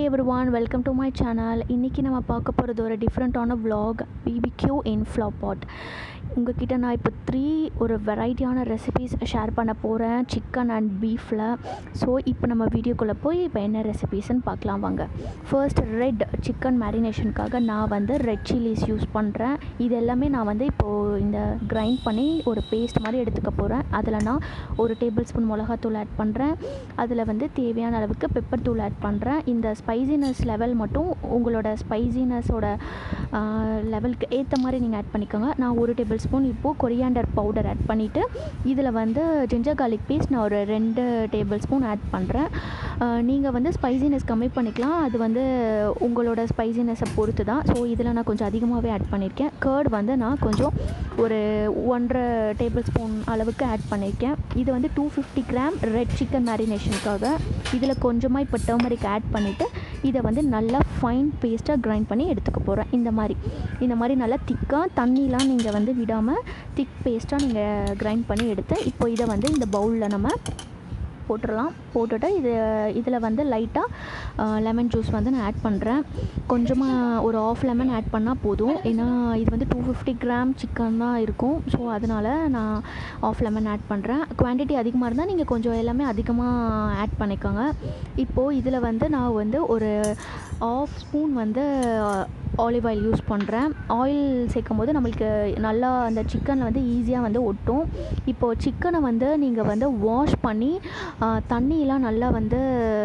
every everyone welcome to my channel இன்றைக்கி நம்ம பார்க்க போகிறது ஒரு டிஃப்ரெண்ட்டான vlog பிபிக்யூ இன் ஃப்ளாபாட் உங்ககிட்ட நான் இப்போ த்ரீ ஒரு வெரைட்டியான ரெசிபீஸ் ஷேர் பண்ண போகிறேன் சிக்கன் அண்ட் பீஃபில் ஸோ இப்போ நம்ம வீடியோக்குள்ளே போய் இப்போ என்ன ரெசிபீஸ்ன்னு பார்க்கலாம் வாங்க ஃபர்ஸ்ட் ரெட் சிக்கன் மேரினேஷனுக்காக நான் வந்து ரெட் சில்லிஸ் யூஸ் பண்ணுறேன் இது எல்லாமே நான் வந்து இப்போது இந்த கிரைண்ட் பண்ணி ஒரு பேஸ்ட் மாதிரி எடுத்துக்க போகிறேன் அதில் நான் ஒரு டேபிள் ஸ்பூன் மிளகாத்தூள் ஆட் பண்ணுறேன் அதில் வந்து தேவையான அளவுக்கு பெப்பர் தூள் ஆட் பண்ணுறேன் இந்த ஸ்பைசினஸ் லெவல் மட்டும் உங்களோட ஸ்பைசினஸோட லெவலுக்கு ஏற்ற மாதிரி நீங்கள் ஆட் பண்ணிக்கோங்க நான் ஒரு டேபிள் ஸ்பூன் இப்போது கொரியாண்டர் பவுடர் ஆட் பண்ணிவிட்டு இதில் வந்து ஜிஞ்சர் garlic பேஸ்ட் நான் ஒரு ரெண்டு டேபிள் ஸ்பூன் ஆட் பண்ணுறேன் நீங்கள் வந்து ஸ்பைசினஸ் கம்மி பண்ணிக்கலாம் அது வந்து உங்களோட ஸ்பைசினஸை பொறுத்து தான் ஸோ இதில் நான் கொஞ்சம் அதிகமாகவே ஆட் பண்ணியிருக்கேன் கேர்ட் வந்து நான் கொஞ்சம் ஒரு ஒன்றரை டேபிள் ஸ்பூன் அளவுக்கு ஆட் பண்ணியிருக்கேன் இது வந்து two fifty gram red chicken மேரினேஷனுக்காக இதில் கொஞ்சமாக இப்போ டர்மரிக் ஆட் பண்ணிவிட்டு இதை வந்து நல்லா ஃபைன் பேஸ்ட்டாக கிரைண்ட் பண்ணி எடுத்துக்க போகிறேன் இந்த மாதிரி இந்த மாதிரி நல்லா திக்காக தண்ணிலாம் நீங்கள் வந்து விடாமல் திக் பேஸ்ட்டாக நீங்கள் கிரைண்ட் பண்ணி எடுத்து இப்போ இதை வந்து இந்த பவுலில் நம்ம போட்டுடலாம் போட்டுட்டு இது இதில் வந்து லைட்டாக லெமன் ஜூஸ் வந்து நான் ஆட் பண்ணுறேன் கொஞ்சமாக ஒரு ஆஃப் லெமன் ஆட் பண்ணால் போதும் ஏன்னா இது வந்து டூ ஃபிஃப்டி கிராம் சிக்கன் தான் இருக்கும் ஸோ அதனால் நான் ஆஃப் லெமன் ஆட் பண்ணுறேன் குவான்டிட்டி அதிகமாக இருந்தால் நீங்கள் கொஞ்சம் எல்லாமே அதிகமாக ஆட் பண்ணிக்கோங்க இப்போது இதில் வந்து நான் வந்து ஒரு ஆஃப் ஸ்பூன் வந்து ஆலிவ் ஆயில் யூஸ் பண்ணுறேன் ஆயில் சேர்க்கும் போது நம்மளுக்கு நல்லா அந்த சிக்கனில் வந்து ஈஸியாக வந்து ஒட்டும் இப்போது சிக்கனை வந்து நீங்கள் வந்து வாஷ் பண்ணி தண்ணியெலாம் நல்லா வந்து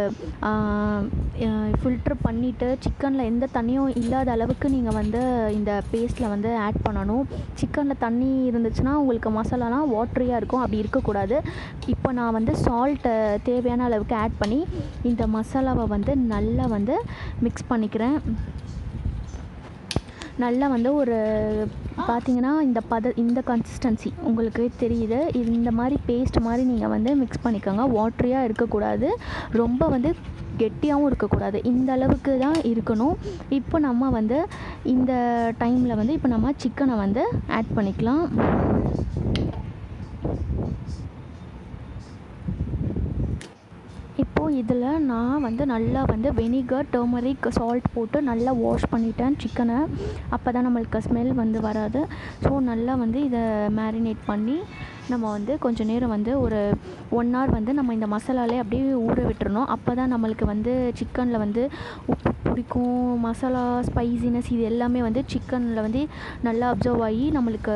ஃபில்ட்ரு பண்ணிவிட்டு சிக்கனில் எந்த தண்ணியும் இல்லாத அளவுக்கு நீங்கள் வந்து இந்த பேஸ்ட்டில் வந்து ஆட் பண்ணணும் சிக்கனில் தண்ணி இருந்துச்சுன்னா உங்களுக்கு மசாலாலாம் வாட்ரியாக இருக்கும் அப்படி இருக்கக்கூடாது இப்போ நான் வந்து சால்ட்டை தேவையான அளவுக்கு ஆட் பண்ணி இந்த மசாலாவை வந்து நல்லா வந்து மிக்ஸ் பண்ணிக்கிறேன் நல்லா வந்து ஒரு பார்த்தீங்கன்னா இந்த பத இந்த கன்சிஸ்டன்சி உங்களுக்கு தெரியுது இந்த மாதிரி பேஸ்ட் மாதிரி நீங்கள் வந்து மிக்ஸ் பண்ணிக்கோங்க வாட்ரியாக இருக்கக்கூடாது ரொம்ப வந்து கெட்டியாகவும் இருக்கக்கூடாது இந்த அளவுக்கு தான் இருக்கணும் இப்போ நம்ம வந்து இந்த டைமில் வந்து இப்போ நம்ம சிக்கனை வந்து ஆட் பண்ணிக்கலாம் இப்போது இதில் நான் வந்து நல்லா வந்து வெனிகர் டர்மரிக் சால்ட் போட்டு நல்லா வாஷ் பண்ணிட்டேன் சிக்கனை அப்போ தான் நம்மளுக்கு ஸ்மெல் வந்து வராது ஸோ நல்லா வந்து இதை மேரினேட் பண்ணி நம்ம வந்து கொஞ்சம் நேரம் வந்து ஒரு ஒன் ஹவர் வந்து நம்ம இந்த மசாலாலே அப்படியே ஊற விட்டுறணும் அப்போ தான் நம்மளுக்கு வந்து சிக்கனில் வந்து உப்பு பிடிக்கும் மசாலா ஸ்பைசினஸ் இது எல்லாமே வந்து சிக்கனில் வந்து நல்லா அப்சர்வ் ஆகி நம்மளுக்கு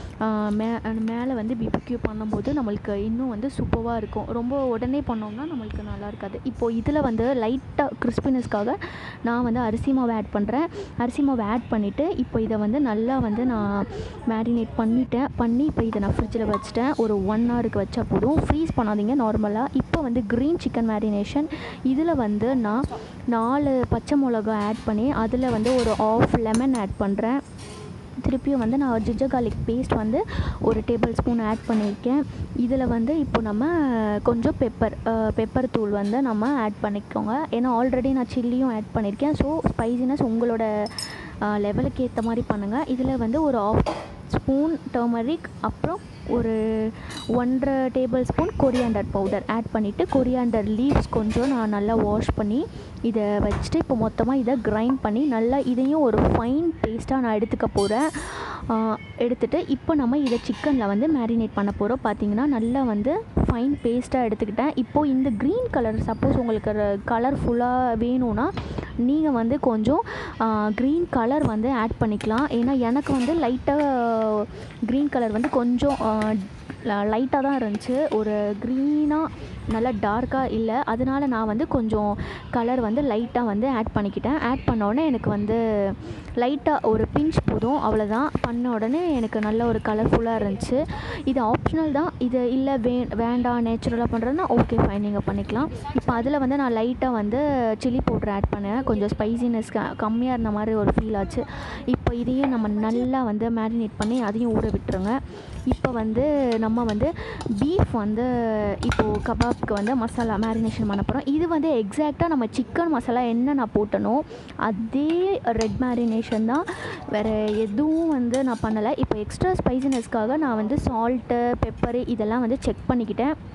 மே மேலே வந்து பிபிக்யூ பண்ணும்போது நம்மளுக்கு இன்னும் வந்து சூப்பராக இருக்கும் ரொம்ப உடனே பண்ணோம்னா நம்மளுக்கு நல்லா இருக்காது இப்போது இதில் வந்து லைட்டாக கிறிஸ்பினஸ்க்காக நான் வந்து அரிசி மாவு ஆட் பண்ணுறேன் அரிசி மாவு ஆட் பண்ணிவிட்டு இப்போ இதை வந்து நல்லா வந்து நான் மேரினேட் பண்ணிட்டேன் பண்ணி இப்போ இதை நான் ஃப்ரிட்ஜில் வச்சுட்டேன் ஒரு ஒன் ஹவருக்கு வச்சா போதும் ஃப்ரீஸ் பண்ணாதீங்க நார்மலாக இப்போ வந்து க்ரீன் சிக்கன் மேரினேஷன் இதில் வந்து நான் நாலு பச்சை மிளகா ஆட் பண்ணி அதில் வந்து ஒரு ஆஃப் லெமன் ஆட் பண்ணுறேன் திருப்பியும் வந்து நான் ஜிஞ்சர் garlic பேஸ்ட் வந்து ஒரு டேபிள் ஸ்பூன் ஆட் பண்ணியிருக்கேன் இதில் வந்து இப்போ நம்ம கொஞ்சம் பெப்பர் பெப்பர் தூள் வந்து நம்ம ஆட் பண்ணிக்கோங்க ஏன்னா ஆல்ரெடி நான் சில்லியும் ஆட் பண்ணியிருக்கேன் ஸோ ஸ்பைசினஸ் உங்களோட லெவலுக்கு ஏற்ற மாதிரி பண்ணுங்கள் இதில் வந்து ஒரு ஆஃப் ஸ்பூன் டர்மரிக் அப்புறம் ஒரு ஒன்றரை tablespoon coriander powder add பண்ணிவிட்டு கொரியாண்டர் லீவ்ஸ் கொஞ்சம் நான் நல்லா வாஷ் பண்ணி இதை வச்சுட்டு இப்போ மொத்தமாக இதை கிரைண்ட் பண்ணி நல்லா இதையும் ஒரு ஃபைன் பேஸ்ட்டாக நான் எடுத்துக்க போகிறேன் எடுத்துகிட்டு இப்போ நம்ம இதை சிக்கனில் வந்து மேரினேட் பண்ண போகிறோம் பார்த்தீங்கன்னா நல்லா வந்து ஃபைன் பேஸ்ட்டாக எடுத்துக்கிட்டேன் இப்போது இந்த க்ரீன் கலர் சப்போஸ் உங்களுக்கு கலர்ஃபுல்லாக வேணும்னா நீங்கள் வந்து கொஞ்சம் க்ரீன் கலர் வந்து ஆட் பண்ணிக்கலாம் ஏன்னா எனக்கு வந்து லைட்டாக க்ரீன் கலர் வந்து கொஞ்சம் லைட்டாக தான் இருந்துச்சு ஒரு க்ரீனாக நல்லா டார்க்காக இல்லை அதனால நான் வந்து கொஞ்சம் கலர் வந்து லைட்டாக வந்து ஆட் பண்ணிக்கிட்டேன் ஆட் பண்ண உடனே எனக்கு வந்து லைட்டாக ஒரு பிஞ்ச் போதும் அவ்வளோதான் பண்ண உடனே எனக்கு நல்ல ஒரு கலர்ஃபுல்லாக இருந்துச்சு இது ஆப்ஷனல் தான் இது இல்லை வே வேண்டாம் நேச்சுரலாக பண்ணுறதுனா ஓகே ஃபைன் நீங்கள் பண்ணிக்கலாம் இப்போ அதில் வந்து நான் லைட்டாக வந்து சில்லி பவுட்ரு ஆட் பண்ணேன் கொஞ்சம் ஸ்பைசினஸ் க கம்மியாக இருந்த மாதிரி ஒரு ஃபீல் ஆச்சு இப்போ இதையும் நம்ம நல்லா வந்து மேரினேட் பண்ணி அதையும் ஊற விட்டுருங்க இப்போ வந்து நம்ம வந்து பீஃப் வந்து இப்போது கபாப்க்கு வந்து மசாலா மேரினேஷன் பண்ண போகிறோம் இது வந்து எக்ஸாக்டாக நம்ம சிக்கன் மசாலா என்ன நான் போட்டனோ அதே ரெட் மேரினேஷன் தான் வேறு எதுவும் வந்து நான் பண்ணலை இப்போ எக்ஸ்ட்ரா ஸ்பைசினஸ்க்காக நான் வந்து சால்ட்டு பெப்பரு இதெல்லாம் வந்து செக் பண்ணிக்கிட்டேன்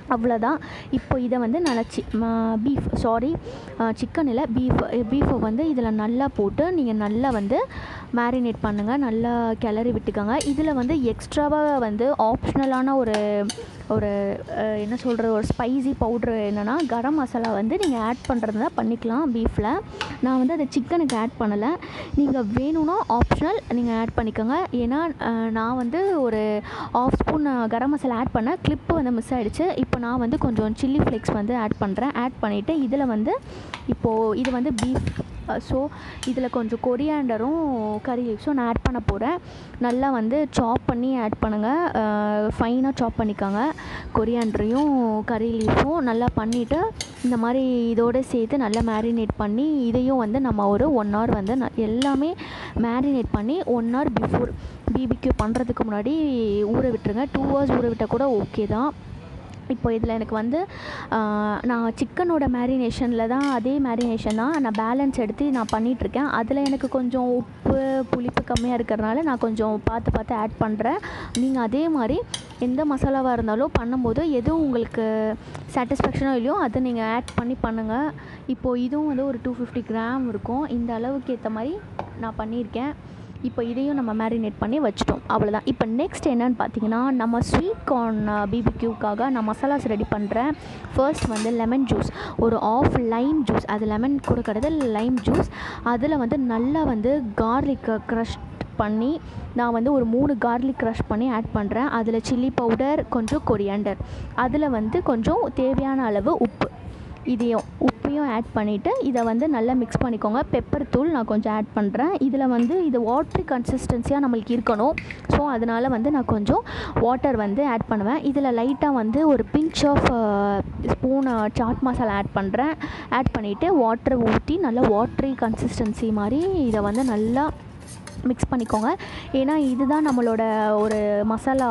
அவ்வளோதான் இப்போ இதை வந்து நல்லா சி பீஃப் சாரி சிக்கன் இல்லை பீஃப் பீஃபை வந்து இதில் நல்லா போட்டு நீங்கள் நல்லா வந்து மேரினேட் பண்ணுங்கள் நல்லா கிளறி விட்டுக்கோங்க இதில் வந்து எக்ஸ்ட்ராவாக வந்து ஆப்ஷனலான ஒரு ஒரு அஹ், என்ன சொல்கிறது ஒரு ஸ்பைசி பவுட்ரு என்னென்னா கரம் மசாலா வந்து நீங்கள் ஆட் பண்ணுறதுனா பண்ணிக்கலாம் பீஃபில் நான் வந்து அதை சிக்கனுக்கு ஆட் பண்ணலை நீங்கள் வேணும்னா ஆப்ஷனல் நீங்கள் ஆட் பண்ணிக்கோங்க ஏன்னா அஹ், நான் வந்து ஒரு half spoon garam masala add பண்ணேன் கிளிப்பு வந்து மிஸ் ஆகிடுச்சு இப்போ நான் வந்து கொஞ்சம் சில்லி ஃப்ளேக்ஸ் வந்து ஆட் பண்ணுறேன் ஆட் பண்ணிவிட்டு இதில் வந்து இப்போது இது வந்து பீஃப் ஸோ இதில் கொஞ்சம் கொரியாண்டரும் கறி லீவ்ஸும் நான் ஆட் பண்ண போகிறேன் நல்லா வந்து சாப் பண்ணி ஆட் பண்ணுங்கள் ஃபைனாக சாப் பண்ணிக்கோங்க கொரியாண்டரையும் கறி லீஃபும் நல்லா பண்ணிவிட்டு இந்த மாதிரி இதோடு சேர்த்து நல்லா மேரினேட் பண்ணி இதையும் வந்து நம்ம ஒரு ஒன் ஹவர் வந்து ந- எல்லாமே மேரினேட் பண்ணி ஒன் ஹவர் பிஃபோர் பிபிக்யூ பண்ணுறதுக்கு முன்னாடி ஊற விட்டுருங்க டூ ஹவர்ஸ் ஊற விட்டால் கூட ஓகே தான் இப்போ இதில் எனக்கு வந்து ஆஹ், நான் சிக்கனோட மேரினேஷனில் தான் அதே மேரினேஷன் தான் நான் பேலன்ஸ் எடுத்து நான் பண்ணிகிட்ருக்கேன் அதில் எனக்கு கொஞ்சம் உப்பு புளிப்பு கம்மியாக இருக்கிறனால நான் கொஞ்சம் பார்த்து பார்த்து ஆட் பண்ணுறேன் நீங்கள் அதே மாதிரி எந்த மசாலாவாக இருந்தாலும் பண்ணும்போது எது உங்களுக்கு சாட்டிஸ்ஃபேக்ஷனோ இல்லையோ அதை நீங்கள் ஆட் பண்ணி பண்ணுங்கள் இப்போது இதுவும் வந்து ஒரு டூ ஃபிஃப்டி கிராம் இருக்கும் இந்த அளவுக்கு ஏற்ற மாதிரி நான் பண்ணியிருக்கேன் இப்போ இதையும் நம்ம மேரினேட் பண்ணி வச்சிட்டோம் அவ்வளோதான் இப்போ நெக்ஸ்ட் என்னன்னு பார்த்தீங்கன்னா நம்ம ஸ்வீட் கார்ன் பிபிக்யூக்காக நான் மசாலாஸ் ரெடி பண்ணுறேன் ஃபர்ஸ்ட் வந்து லெமன் ஜூஸ் ஒரு ஆஃப் லைம் ஜூஸ் அது லெமன் கூட கிடையாது லைம் ஜூஸ் அதில் வந்து நல்லா வந்து கார்லிக்கை க்ரஷ் பண்ணி நான் வந்து ஒரு மூணு கார்லிக் க்ரஷ் பண்ணி ஆட் பண்ணுறேன் அதில் சில்லி பவுடர் கொஞ்சம் கொரியாண்டர் அதில் வந்து கொஞ்சம் தேவையான அளவு உப்பு இதையும் உப்பையும் ஆட் பண்ணிவிட்டு இதை வந்து நல்லா மிக்ஸ் பண்ணிக்கோங்க பெப்பர் தூள் நான் கொஞ்சம் ஆட் பண்ணுறேன் இதில் வந்து இது வாட்ரி கன்சிஸ்டன்சியாக நம்மளுக்கு இருக்கணும் ஸோ அதனால் வந்து நான் கொஞ்சம் வாட்டர் வந்து ஆட் பண்ணுவேன் இதில் லைட்டாக வந்து ஒரு pinch of spoon chaat masala add பண்ணுறேன் ஆட் பண்ணிவிட்டு வாட்டர் ஊற்றி நல்லா வாட்ரி கன்சிஸ்டன்சி மாதிரி இதை வந்து நல்லா மிக்ஸ் பண்ணிக்கோங்க ஏன்னா இதுதான் நம்மளோட ஒரு மசாலா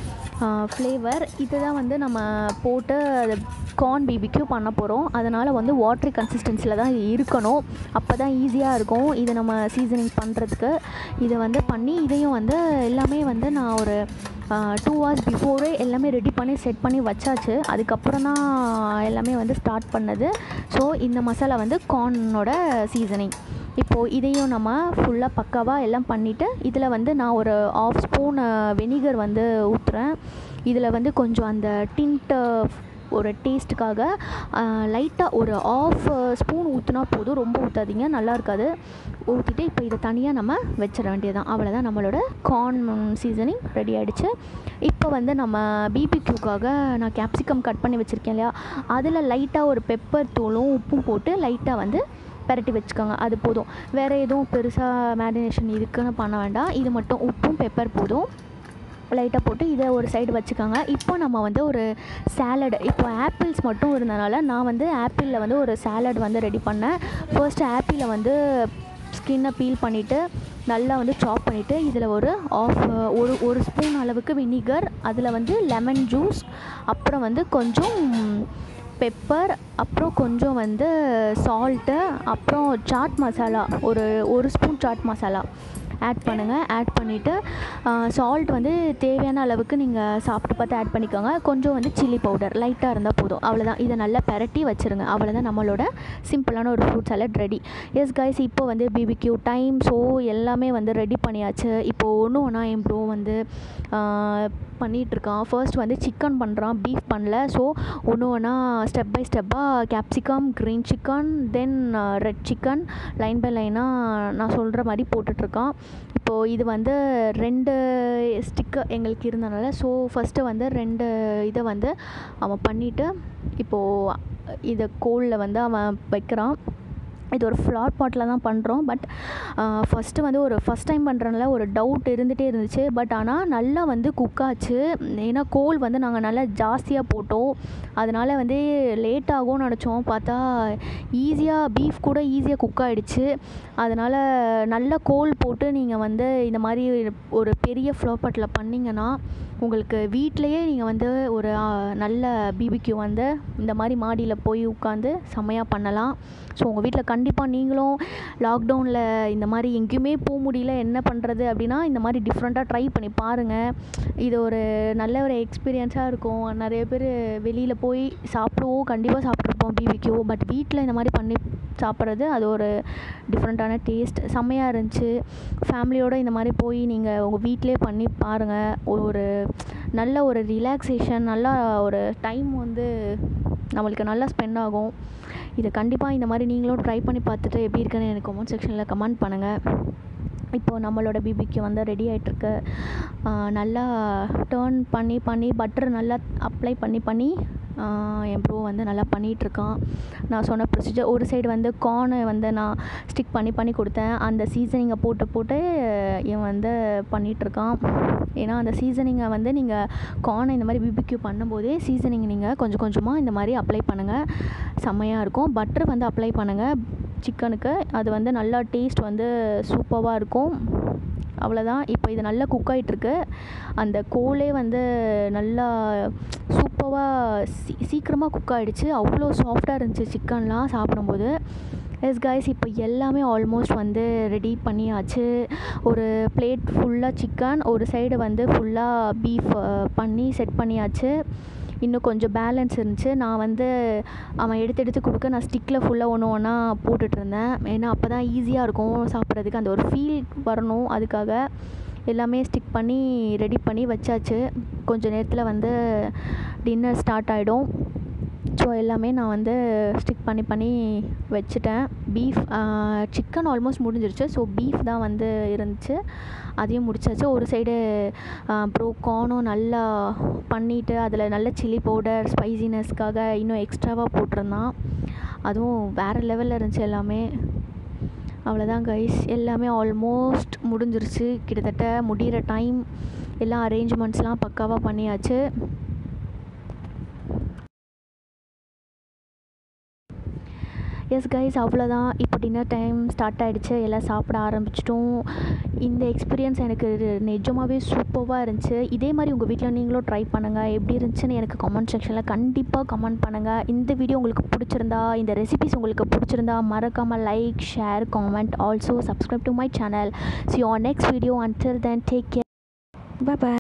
ஃப்ளேவர் இதுதான் வந்து நம்ம போட்டு அது கார்ன் பிபிக்யூ பண்ண போகிறோம் அதனால் வந்து வாட்ரி கன்சிஸ்டன்சியில் தான் இது இருக்கணும் அப்போ தான் ஈஸியாக இருக்கும் இதை நம்ம சீசனிங் பண்ணுறதுக்கு இதை வந்து பண்ணி இதையும் வந்து எல்லாமே வந்து நான் ஒரு டூ ஹவர்ஸ் பிஃபோரே எல்லாமே ரெடி பண்ணி செட் பண்ணி வச்சாச்சு அதுக்கப்புறம் தான் எல்லாமே வந்து ஸ்டார்ட் பண்ணது ஸோ இந்த மசாலா வந்து கார்னோட சீசனிங் இப்போது இதையும் நம்ம ஃபுல்லாக பக்காவாக எல்லாம் பண்ணிவிட்டு இதில் வந்து நான் ஒரு ஆஃப் ஸ்பூன் வெனிகர் வந்து ஊற்றுறேன் இதில் வந்து கொஞ்சம் அந்த டின்ட்டு ஒரு டேஸ்ட்டுக்காக லைட்டாக ஒரு ஆஃப் ஸ்பூன் ஊற்றினா போதும் ரொம்ப ஊற்றாதீங்க நல்லா இருக்காது ஊற்றிட்டு இப்போ இதை தனியாக நம்ம வச்சிட வேண்டியதுதான் அவ்வளோதான் நம்மளோட கார்ன் சீசனிங் ரெடி ஆகிடுச்சு இப்போ வந்து நம்ம பிபிக்யூக்காக நான் கேப்சிகம் கட் பண்ணி வச்சுருக்கேன் இல்லையா அதில் லைட்டாக ஒரு பெப்பர் தூளும் உப்பும் போட்டு லைட்டாக வந்து பெரட்டி வச்சுக்கோங்க அது போதும் வேறு எதுவும் பெருசாக மேரினேஷன் இதுக்குன்னு பண்ண வேண்டாம் இது மட்டும் உப்பும் பெப்பர் போதும் லைட்டாக போட்டு இதை ஒரு சைடு வச்சுக்கோங்க இப்போ நம்ம வந்து ஒரு சாலட் இப்போ ஆப்பிள்ஸ் மட்டும் இருந்தனால நான் வந்து ஆப்பிளில் வந்து ஒரு சாலட் வந்து ரெடி பண்ணேன் ஃபர்ஸ்ட் ஆப்பிளை வந்து ஸ்கின்னை பீல் பண்ணிவிட்டு நல்லா வந்து சாப் பண்ணிவிட்டு இதில் ஒரு ஆஃப் ஒரு ஒரு ஸ்பூன் அளவுக்கு வினிகர் அதில் வந்து லெமன் ஜூஸ் அப்புறம் வந்து கொஞ்சம் பெப்பர் அப்புறம் கொஞ்சம் வந்து சால்ட்டு அப்புறம் சாட் மசாலா ஒரு ஒரு ஸ்பூன் சாட் மசாலா ஆட் பண்ணுங்கள் ஆட் பண்ணிவிட்டு சால்ட் வந்து தேவையான அளவுக்கு நீங்கள் சாப்பிட்டு பார்த்து ஆட் பண்ணிக்கோங்க கொஞ்சம் வந்து சில்லி பவுடர் லைட்டாக இருந்தால் போதும் அவ்வளோதான் இதை நல்லா பெரட்டி வச்சுருங்க அவ்வளோதான் நம்மளோட சிம்பிளான ஒரு fruit salad ready yes guys இப்போ வந்து பிபிக்யூ டைம் ஸோ எல்லாமே வந்து ரெடி பண்ணியாச்சு இப்போது ஒன்று ஒன்றா என் ப்ரோ வந்து பண்ணிகிட்ருக்கான் ஃபர்ஸ்ட் வந்து சிக்கன் பண்ணுறான் பீஃப் பண்ணல ஸோ ஒன்று ஒன்றா ஸ்டெப் பை ஸ்டெப்பாக capsicum green chicken then red chicken line by லைனாக நான் சொல்கிற மாதிரி போட்டுட்ருக்கான் இப்போது இது வந்து ரெண்டு ஸ்டிக்கு எங்களுக்கு இருந்தனால ஸோ ஃபஸ்ட்டு வந்து ரெண்டு இதை வந்து அவன் பண்ணிவிட்டு இப்போது இதை கோலில் வந்து அவன் வைக்கிறான் இது ஒரு ஃப்ளார் பாட்டில் தான் பண்ணுறோம் பட் ஃபஸ்ட்டு வந்து ஒரு ஃபஸ்ட் டைம் பண்ணுறதுனால ஒரு டவுட் இருந்துகிட்டே இருந்துச்சு பட் ஆனால் நல்லா வந்து குக் ஆச்சு ஏன்னா கோல் வந்து நாங்கள் நல்லா ஜாஸ்தியாக போட்டோம் அதனால் வந்து லேட் ஆகும்னு நினச்சோம் பார்த்தா ஈஸியாக பீஃப் கூட ஈஸியாக குக் ஆகிடுச்சு அதனால் நல்ல கோல் போட்டு நீங்கள் வந்து இந்த மாதிரி ஒரு பெரிய ஃப்ளோ பாட்டில் பண்ணிங்கன்னா உங்களுக்கு வீட்டிலையே நீங்கள் வந்து ஒரு ஆ, நல்ல பிபிக்யூ வந்து இந்த மாதிரி மாடியில் போய் உட்காந்து செம்மையாக பண்ணலாம் ஸோ உங்கள் வீட்டில் கண்டிப்பாக நீங்களும் லாக்டவுனில் இந்த மாதிரி எங்கேயுமே போக முடியல என்ன பண்ணுறது அப்படின்னா இந்த மாதிரி டிஃப்ரெண்ட்டாக ட்ரை பண்ணி பாருங்கள் இது ஒரு நல்ல ஒரு எக்ஸ்பீரியன்ஸாக இருக்கும் நிறைய பேர் வெளியில் போய் சாப்பிடுவோம் கண்டிப்பாக சாப்பிட்ருப்போம் பிபிக்யூ பட் வீட்டில் இந்த மாதிரி பண்ணி சாப்பிட்றது அது ஒரு டிஃப்ரெண்ட்டான டேஸ்ட் செம்மையாக இருந்துச்சு ஃபேமிலியோடு இந்த மாதிரி போய் நீங்கள் உங்கள் வீட்டிலே பண்ணி பாருங்கள் ஒரு நல்ல ஒரு ரிலாக்ஸேஷன் நல்லா ஒரு டைம் வந்து நம்மளுக்கு நல்லா ஸ்பெண்ட் ஆகும் இதை கண்டிப்பாக இந்த மாதிரி நீங்களும் ட்ரை பண்ணி பார்த்துட்டு எப்படி இருக்குன்னு எனக்கு கமெண்ட் செக்ஷனில் கமெண்ட் பண்ணுங்கள் இப்போது நம்மளோட பிபிக்கு வந்து ரெடி ஆகிட்டுருக்கு நல்லா டேர்ன் பண்ணி பண்ணி பட்டர் நல்லா அப்ளை பண்ணி பண்ணி ஆஹ் என் ப்ரோ வந்து நல்லா பண்ணிகிட்ருக்கான் நான் சொன்ன ப்ரொசீஜர் ஒரு சைடு வந்து கார்னை வந்து நான் ஸ்டிக் பண்ணி பண்ணி கொடுத்தேன் அந்த சீசனிங்கை போட்டு போட்டு இவன் வந்து பண்ணிகிட்ருக்கான் ஏன்னா அந்த சீசனிங்கை வந்து நீங்கள் கார்னை இந்த மாதிரி பிபிக்யூ பண்ணும்போதே சீசனிங் நீங்கள் கொஞ்சம் கொஞ்சமாக இந்த மாதிரி அப்ளை பண்ணுங்கள் செம்மையாக இருக்கும் பட்டர் வந்து அப்ளை பண்ணுங்கள் சிக்கனுக்கு அது வந்து நல்லா டேஸ்ட் வந்து சூப்பராக இருக்கும் அவ்வளோதான் இப்போ இது நல்லா குக் ஆகிட்டுருக்கு அந்த கோலே வந்து நல்லா சூப்பராக சீ சீக்கிரமாக குக் ஆகிடுச்சு அவ்வளோ சாஃப்டாக இருந்துச்சு சிக்கன்லாம் சாப்பிடும்போது எஸ் கைஸ் இப்போ எல்லாமே ஆல்மோஸ்ட் வந்து ரெடி பண்ணியாச்சு ஒரு பிளேட் ஃபுல்லாக சிக்கன் ஒரு சைடு வந்து ஃபுல்லாக பீஃப் பண்ணி செட் பண்ணியாச்சு இன்னும் கொஞ்சம் பேலன்ஸ் இருந்துச்சு நான் வந்து அவன் எடுத்து எடுத்து கொடுக்க நான் ஸ்டிக்கில் ஃபுல்லாக ஒன்று ஒன்றா போட்டுட்டு இருந்தேன் ஏன்னா அப்போ தான் ஈஸியாக இருக்கும் சாப்பிட்றதுக்கு அந்த ஒரு ஃபீல் வரணும் அதுக்காக எல்லாமே ஸ்டிக் பண்ணி ரெடி பண்ணி வச்சாச்சு கொஞ்சம் நேரத்தில் வந்து டின்னர் ஸ்டார்ட் ஆகிடும் ஸோ எல்லாமே நான் வந்து ஸ்டிக் பண்ணி பண்ணி வச்சுட்டேன் பீஃப் சிக்கன் ஆல்மோஸ்ட் முடிஞ்சிருச்சு ஸோ பீஃப் தான் வந்து இருந்துச்சு அதையும் முடிச்சாச்சு ஒரு சைடு அப்புறம் கார்னும் நல்லா பண்ணிவிட்டு அதில் நல்ல சில்லி பவுடர் ஸ்பைசினஸ்க்காக இன்னும் எக்ஸ்ட்ராவாக போட்டிருந்தான் அதுவும் வேறு லெவலில் இருந்துச்சு எல்லாமே அவ்வளோதான் கைஸ் எல்லாமே ஆல்மோஸ்ட் முடிஞ்சிருச்சு கிட்டத்தட்ட முடிகிற டைம் எல்லா அரேஞ்ச்மெண்ட்ஸ்லாம் பக்காவாக பண்ணியாச்சு எஸ் கைஸ் அவ்வளோதான் இப்போ டின்னர் டைம் ஸ்டார்ட் ஆகிடுச்சு எல்லாம் சாப்பிட ஆரம்பிச்சிட்டோம் இந்த எக்ஸ்பீரியன்ஸ் எனக்கு நிஜமாகவே சூப்பராக இருந்துச்சு இதே மாதிரி உங்கள் வீட்டில் நீங்களும் ட்ரை பண்ணுங்கள் எப்படி இருந்துச்சுன்னு எனக்கு கமெண்ட் செக்ஷனில் கண்டிப்பாக கமெண்ட் பண்ணுங்கள் இந்த வீடியோ உங்களுக்கு பிடிச்சிருந்தா இந்த ரெசிபிஸ் உங்களுக்கு பிடிச்சிருந்தா மறக்காமல் like share comment also subscribe to my channel see on next video until then take care by